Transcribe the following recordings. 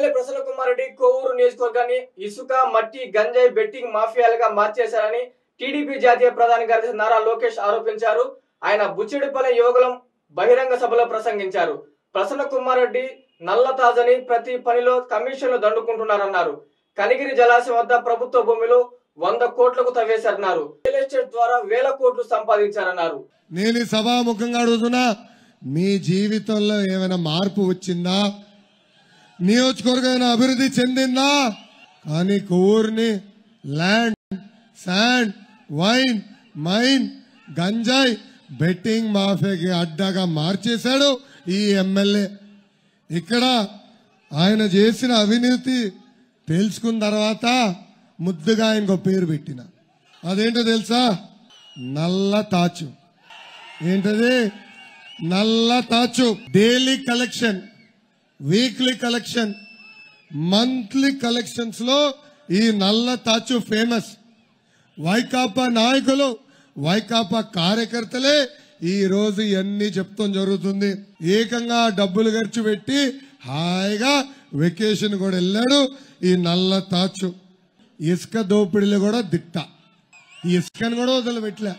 MLA Prasanna Kumar Reddy Kovur నియోజకవర్గాన్ని ఇసుక మట్టి గంజాయి బెట్టింగ్ మాఫియాలుగా మార్చేశారని టీడీపీ జాతీయ ప్రధాన కార్యదర్శి నారా లోకేష్ ఆరోపించారు ఆయన బుచ్చిడిపల్లి యువకులం బహిరంగ సభలో ప్రసంగించారు ప్రసన్న కుమార్ రెడ్డి నల్ల తాజని ప్రతి పనిలో కమిషన్లు దండుకుంటున్నారన్నారు కనిగిరి జలాశయం వద్ద ప్రభుత్వ భూమిలో వంద కోట్లకు తవ్వేశారన్నారు రియల్ ఎస్టేట్ ద్వారా వేల కోట్లు సంపాదించారన్నారు నేను ఈ సభాముఖంగా అడుగుతున్నా మీ జీవితంలో ఏమైనా మార్పు వచ్చిందా నియోజకవర్గం ఏమైనా అభివృద్ధి చెందిందా కానీ కొవ్వూరిని ల్యాండ్ శాండ్ వైన్ మైన్ గంజాయి బెట్టింగ్ మాఫియాకి అడ్డాగా మార్చేశాడు ఈ ఎమ్మెల్యే ఇక్కడ ఆయన చేసిన అవినీతి తెలుసుకున్న తర్వాత ముద్దుగా ఆయనకు పేరు పెట్టిన అదేంటో తెలుసా నల్ల తాచు ఏంటది నల్ల తాచు daily collection weekly collection monthly collections లో ఈ నల్ల తాచు ఫేమస్ వైకాపా నాయకులు వైకాపా కార్యకర్తలే ఈ రోజు ఇవన్నీ చెప్తాం జరుగుతుంది ఏకంగా డబ్బులు ఖర్చు పెట్టి హాయిగా వెకేషన్ కూడా వెళ్ళాడు ఈ నల్ల తాచు ఇసుక దోపిడీలు కూడా దిట్ట ఈ ఇసుకని కూడా వదిలిపెట్టలే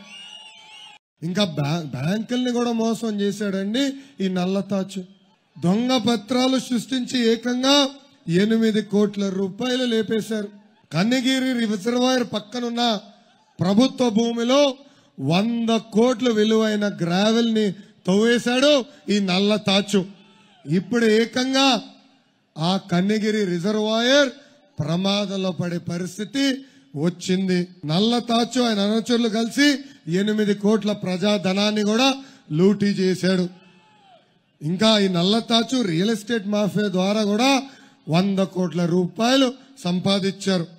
ఇంకా బ్యా బ్యాంకుల్ని కూడా మోసం చేశాడండి ఈ నల్ల తాచు దొంగ పత్రాలు సృష్టించి ఏకంగా ఎనిమిది కోట్ల రూపాయలు లేపేశారు కన్నగిరి రిజర్వాయర్ పక్కనున్న ప్రభుత్వ భూమిలో వంద కోట్ల విలువైన గ్రావెల్ ని తవ్వేశాడు ఈ నల్ల తాచు ఇప్పుడు ఏకంగా ఆ కన్నగిరి రిజర్వాయర్ ప్రమాదంలో పడే పరిస్థితి వచ్చింది నల్ల తాచు ఆయన అనుచరులు కలిసి ఎనిమిది కోట్ల ప్రజాధనాన్ని కూడా లూటీ చేశాడు ఇంకా ఈ నల్ల తాచు రియల్ ఎస్టేట్ మాఫియా ద్వారా కూడా వంద కోట్ల రూపాయలు సంపాదించారు